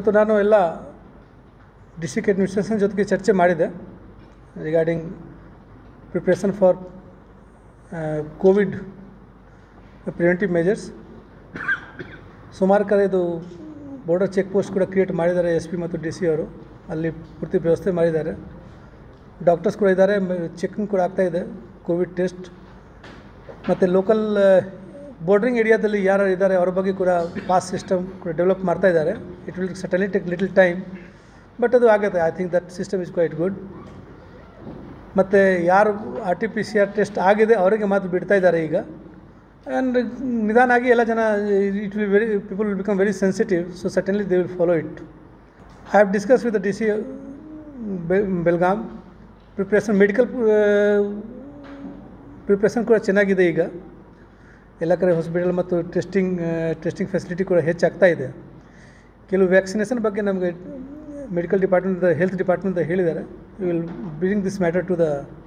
ಇವತ್ತು ನಾನು ಎಲ್ಲ ಡಿಸ್ಟ್ರಿಕ್ಟ್ ಅಡ್ಮಿನಿಸ್ಟ್ರೇಷನ್ ಜೊತೆಗೆ ಚರ್ಚೆ ಮಾಡಿದೆ regarding preparation for covid preventive measures ಸುಮಾರು ಕಡೆ ಇದು ಬಾರ್ಡರ್ ಚೆಕ್ ಪೋಸ್ಟ್ ಕೂಡ ಕ್ರಿಯೇಟ್ ಮಾಡಿದ್ದಾರೆ ಎಸ್ ಪಿ ಮತ್ತು ಡಿ ಸಿ ಅವರು ಅಲ್ಲಿ ಪೂರ್ತಿ ವ್ಯವಸ್ಥೆ ಮಾಡಿದ್ದಾರೆ ಡಾಕ್ಟರ್ಸ್ ಕೂಡ ಇದ್ದಾರೆ ಚೆಕಿಂಗ್ ಕೂಡ ಆಗ್ತಾ ಇದೆ ಕೋವಿಡ್ ಟೆಸ್ಟ್ ಮತ್ತು ಲೋಕಲ್ ಬಾರ್ಡ್ರಿಂಗ್ ಏರಿಯಾದಲ್ಲಿ ಯಾರು ಇದ್ದಾರೆ ಅವ್ರ ಬಗ್ಗೆ ಕೂಡ ಪಾಸ್ ಸಿಸ್ಟಮ್ ಕೂಡ ಡೆವಲಪ್ ಮಾಡ್ತಾ ಇದ್ದಾರೆ it will certainly take little time but ಅದು ಆಗುತ್ತೆ I think that system is quite good ಮತ್ತು ಯಾರು R T P C R test ಆಗಿದೆ ಅವರಿಗೆ ಮಾತ್ರ ಬಿಡ್ತಾ ಇದ್ದಾರೆ ಈಗ ಆ್ಯಂಡ್ ನಿಧಾನ ಆಗಿ ಎಲ್ಲ ಜನ it will very people will become very sensitive so certainly they will follow it I have discuss with the D C Belgaum preparation medical preparation ಕೂಡ ಚೆನ್ನಾಗಿದೆ ಈಗ ಎಲ್ಲ ಕಡೆ ಹಾಸ್ಪಿಟಲ್ ಮತ್ತು ಟೆಸ್ಟಿಂಗ್ ಟೆಸ್ಟಿಂಗ್ ಫೆಸಿಲಿಟಿ ಕೂಡ ಹೆಚ್ಚಾಗ್ತಾ ಇದೆ ಕೆಲವು ವ್ಯಾಕ್ಸಿನೇಷನ್ ಬಗ್ಗೆ ನಮಗೆ ಮೆಡಿಕಲ್ ಡಿಪಾರ್ಟ್ಮೆಂಟ್ ಹೆಲ್ತ್ ಡಿಪಾರ್ಟ್ಮೆಂಟ್ ಹೇಳಿದ್ದಾರೆ will bring this matter to the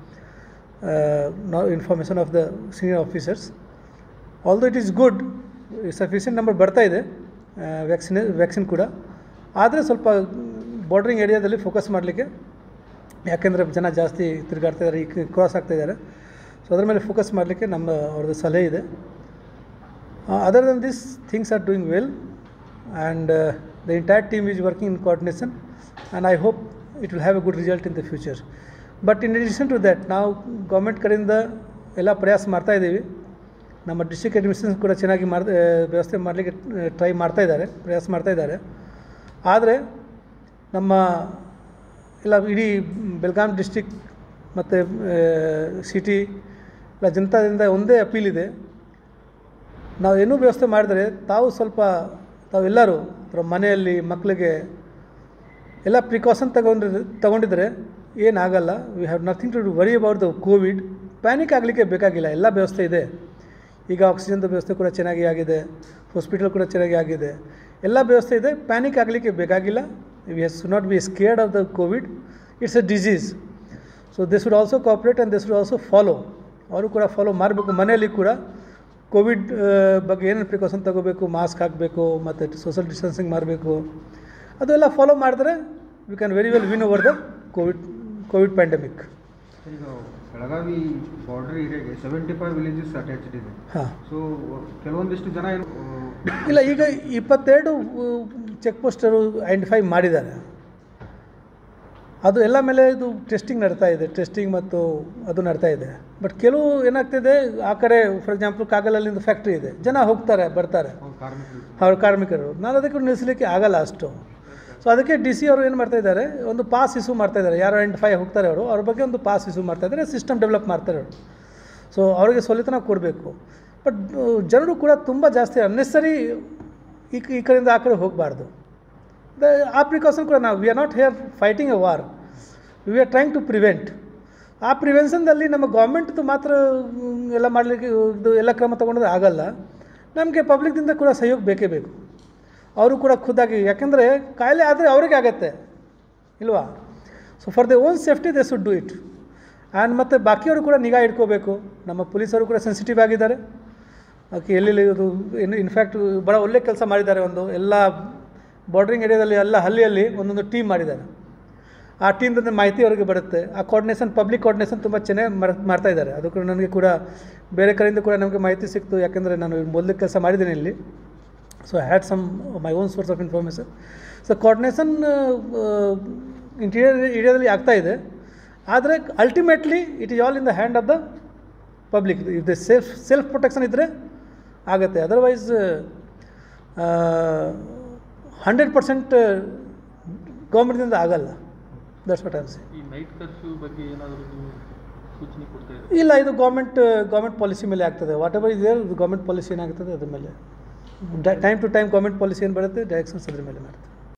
ನಾ information of the senior officers although it is good sufficient number ಬರ್ತಾ ಇದೆ ವ್ಯಾಕ್ಸಿನೇ ವ್ಯಾಕ್ಸಿನ್ ಕೂಡ ಆದರೆ ಸ್ವಲ್ಪ ಬಾರ್ಡ್ರಿಂಗ್ ಏರಿಯಾದಲ್ಲಿ ಫೋಕಸ್ ಮಾಡಲಿಕ್ಕೆ ಯಾಕೆಂದರೆ ಜನ ಜಾಸ್ತಿ ತಿರುಗಾಡ್ತಾ ಇದ್ದಾರೆ ಈಗ ಕ್ರಾಸ್ ಆಗ್ತಾ ಇದ್ದಾರೆ ಸೊ ಅದ್ರ ಮೇಲೆ ಫೋಕಸ್ ಮಾಡಲಿಕ್ಕೆ ನಮ್ಮ ಅವ್ರದ್ದು ಸಲಹೆ ಇದೆ other than this things are doing well and the entire team is working in coordination and I hope it will have a good result in the future but in addition to that ನಾವು government ಕಡೆಯಿಂದ ಎಲ್ಲ ಪ್ರಯಾಸ ಮಾಡ್ತಾ ಇದ್ದೀವಿ ನಮ್ಮ district administration ಕೂಡ ಚೆನ್ನಾಗಿ ಮಾಡ್ ವ್ಯವಸ್ಥೆ ಮಾಡಲಿಕ್ಕೆ ಟ್ರೈ ಮಾಡ್ತಾ ಇದ್ದಾರೆ ಪ್ರಯಾಸ ಮಾಡ್ತಾ ಇದ್ದಾರೆ ಆದರೆ ನಮ್ಮ ಎಲ್ಲ ಇಡೀ ಬೆಲ್ಗಾಂ ಡಿಸ್ಟಿಕ್ ಮತ್ತು ಸಿಟಿ ಎಲ್ಲ ಜನತಾದಿಂದ ಒಂದೇ ಅಪೀಲ್ ಇದೆ ನಾವು ಏನೂ ವ್ಯವಸ್ಥೆ ಮಾಡಿದರೆ ತಾವು ಸ್ವಲ್ಪ ತಾವೆಲ್ಲರೂ ಅವರ ಮನೆಯಲ್ಲಿ ಮಕ್ಕಳಿಗೆ ಎಲ್ಲ ಪ್ರಿಕಾಷನ್ ತಗೊಂಡಿದ್ರೆ ತಗೊಂಡಿದ್ರೆ ಏನಾಗಲ್ಲ we have nothing to worry about the covid panic ಆಗಲಿಕ್ಕೆ ಬೇಕಾಗಿಲ್ಲ ಎಲ್ಲ ವ್ಯವಸ್ಥೆ ಇದೆ ಈಗ ಆಕ್ಸಿಜನ್ದು ವ್ಯವಸ್ಥೆ ಕೂಡ ಚೆನ್ನಾಗಿ ಆಗಿದೆ ಹಾಸ್ಪಿಟಲ್ ಕೂಡ ಚೆನ್ನಾಗಿ ಆಗಿದೆ ಎಲ್ಲ ವ್ಯವಸ್ಥೆ ಇದೆ ಪ್ಯಾನಿಕ್ ಆಗಲಿಕ್ಕೆ ಬೇಕಾಗಿಲ್ಲ we has not be scared of the covid it's a disease so this would also cooperate and this would also follow ಅವರು ಕೂಡ ಫಾಲೋ ಮಾಡಬೇಕು ಮನೆಯಲ್ಲಿ ಕೂಡ ಕೋವಿಡ್ ಬಗ್ಗೆ ಏನೇನು ಪ್ರಿಕಾಷನ್ ತಗೋಬೇಕು ಮಾಸ್ಕ್ ಹಾಕಬೇಕು ಮತ್ತು ಸೋಷಲ್ ಡಿಸ್ಟೆನ್ಸಿಂಗ್ ಮಾಡಬೇಕು ಅದೆಲ್ಲ ಫಾಲೋ ಮಾಡಿದ್ರೆ we can very well win over the covid covid pandemic ಈಗ ಬೆಳಗಾವಿ ಬಾರ್ಡರ್ ಏರಿಯಾಗೆ ಸೆವೆಂಟಿ ಫೈವ್ ವಿಲೇಜಸ್ ಅಟ್ಯಾಚ್ಡ್ ಇದೆ ಹಾಂ ಸೊ ಕೆಲವೊಂದಿಷ್ಟು ಜನ ಏನು ಇಲ್ಲ ಈಗ ಇಪ್ಪತ್ತೆರಡು ಚೆಕ್ ಪೋಸ್ಟರು ಐಡೆಂಟಿಫೈ ಮಾಡಿದ್ದಾರೆ ಅದು ಎಲ್ಲ ಮೇಲೆ ಇದು ಟೆಸ್ಟಿಂಗ್ ನಡ್ತಾ ಇದೆ ಟೆಸ್ಟಿಂಗ್ ಮತ್ತು ಅದು ನಡ್ತಾ ಇದೆ ಬಟ್ ಕೆಲವು ಏನಾಗ್ತಿದೆ ಆ ಕಡೆ ಫಾರ್ ಎಕ್ಸಾಂಪಲ್ ಕಾಗಲಲ್ಲಿಂದ ಫ್ಯಾಕ್ಟ್ರಿ ಇದೆ ಜನ ಹೋಗ್ತಾರೆ ಬರ್ತಾರೆ ಕಾರ್ಮಿಕರು ಅವ್ರ ಕಾರ್ಮಿಕರು ನಾನು ಅದಕ್ಕೆ ನಿಲ್ಲಿಸಲಿಕ್ಕೆ ಆಗಲ್ಲ ಅಷ್ಟು ಸೊ ಅದಕ್ಕೆ ಡಿ ಸಿ ಅವರು ಏನು ಮಾಡ್ತಾ ಇದ್ದಾರೆ ಒಂದು ಪಾಸ್ ಇಶ್ಯೂ ಮಾಡ್ತಾ ಇದ್ದಾರೆ ಯಾರು ಐಡೆಂಟಿಫೈ ಹೋಗ್ತಾರೆ ಅವರು ಅವ್ರ ಬಗ್ಗೆ ಒಂದು ಪಾಸ್ ಇಶ್ಯೂ ಮಾಡ್ತಾ ಇದ್ದಾರೆ ಸಿಸ್ಟಮ್ ಡೆವಲಪ್ ಮಾಡ್ತಾರೆ ಅವರು ಸೊ ಅವರಿಗೆ ಸವಲತ್ತನ್ನ ಕೊಡಬೇಕು ಬಟ್ ಜನರು ಕೂಡ ತುಂಬ ಜಾಸ್ತಿ ಅನ್ನೆಸರಿ ಈ ಈ ಕಡೆಯಿಂದ ಆ ಕಡೆ ಹೋಗಬಾರ್ದು ದ ಆ ಪ್ರಿಕಾಷನ್ ಕೂಡ ನಾವು we are not here fighting a war we are trying to prevent ಆ ಪ್ರಿವೆನ್ಷನ್ದಲ್ಲಿ ನಮ್ಮ ಗೌರ್ಮೆಂಟ್ದು ಮಾತ್ರ ಮ್, ಎಲ್ಲ ಮಾಡಲಿಕ್ಕೆ ಇದು ಎಲ್ಲ ಕ್ರಮ ತೊಗೊಂಡ್ರೆ ಆಗಲ್ಲ ನಮಗೆ ಪಬ್ಲಿಕ್ದಿಂದ ಕೂಡ ಸಹಯೋಗ ಬೇಕೇ ಬೇಕು ಅವರು ಕೂಡ ಖುದ್ದಾಗಿ ಯಾಕೆಂದರೆ ಕಾಯಿಲೆ ಆದರೆ ಅವರಿಗೆ ಆಗತ್ತೆ ಇಲ್ವಾ so for the own safety they should do it and ಮತ್ತು ಬಾಕಿಯವರು ಕೂಡ ನಿಗಾ ಇಟ್ಕೋಬೇಕು ನಮ್ಮ ಪೊಲೀಸರು ಕೂಡ ಸೆನ್ಸಿಟಿವ್ ಆಗಿದ್ದಾರೆ ಓಕೆ ಎಲ್ಲೆಲ್ಲಿ ಇದು ಇನ್ ಇನ್ಫ್ಯಾಕ್ಟ್ ಭಾಳ ಒಳ್ಳೆ ಕೆಲಸ ಮಾಡಿದ್ದಾರೆ ಒಂದು ಎಲ್ಲ ಬಾರ್ಡ್ರಿಂಗ್ ಏರಿಯಾದಲ್ಲಿ ಎಲ್ಲ ಹಳ್ಳಿಯಲ್ಲಿ ಒಂದೊಂದು ಟೀಮ್ ಮಾಡಿದ್ದಾರೆ ಆ ಟೀಮ್ದಿಂದ ಮಾಹಿತಿ ಅವರಿಗೆ ಬರುತ್ತೆ ಆ ಕೋರ್ಡಿನೇಷನ್ ಪಬ್ಲಿಕ್ ಕೋರ್ಡಿನೇಷನ್ ತುಂಬ ಚೆನ್ನಾಗಿ ಮಾಡ್- ಮಾಡ್ತಾ ಇದ್ದಾರೆ ಅದು ಕೂಡ ನನಗೆ ಕೂಡ ಬೇರೆ ಕಡೆಯಿಂದ ಕೂಡ ನಮಗೆ ಮಾಹಿತಿ ಸಿಕ್ತು ಯಾಕೆಂದರೆ ನಾನು ಮೊದಲು ಕೆಲಸ ಮಾಡಿದ್ದೀನಿ ಇಲ್ಲಿ so I had some my own source of information so coordination interior ಏರಿಯಾದಲ್ಲಿ ಆಗ್ತಾ ಇದೆ ಆದರೆ ultimately it is all in the hand of the public if the self self protection ಇದ್ದರೆ ಆಗುತ್ತೆ ಅದರ್ವೈಸ್ ಹಂಡ್ರೆಡ್ ಪರ್ಸೆಂಟ್ ಗೌರ್ಮೆಂಟ್ದಿಂದ ಆಗಲ್ಲ ದಟ್ಸ್ ವಾಟ್ ಐಮ್ ಸೇ ಈ night curfew ಬಗ್ಗೆ ಏನಾದರೂ ನೀವು ಸೂಚನೆ ಕೊಡ್ತಾ ಇದ್ದೀರಾ ಇಲ್ಲ ಇದು ಗೌರ್ಮೆಂಟ್ ಗೌರ್ಮೆಂಟ್ ಪಾಲಿಸಿ ಮೇಲೆ ಆಗ್ತದೆ ವಾಟ್ ಎವರ್ ಇದೆ ಗೌರ್ಮೆಂಟ್ ಪಾಲಿಸಿ ಏನಾಗ್ತದೆ ಅದ್ರ ಮೇಲೆ time to time government policy ಏನು ಬರುತ್ತೆ ಡೈರೆಕ್ಷನ್ಸ್ ಅದ್ರ ಮೇಲೆ ಮಾಡ್ತದೆ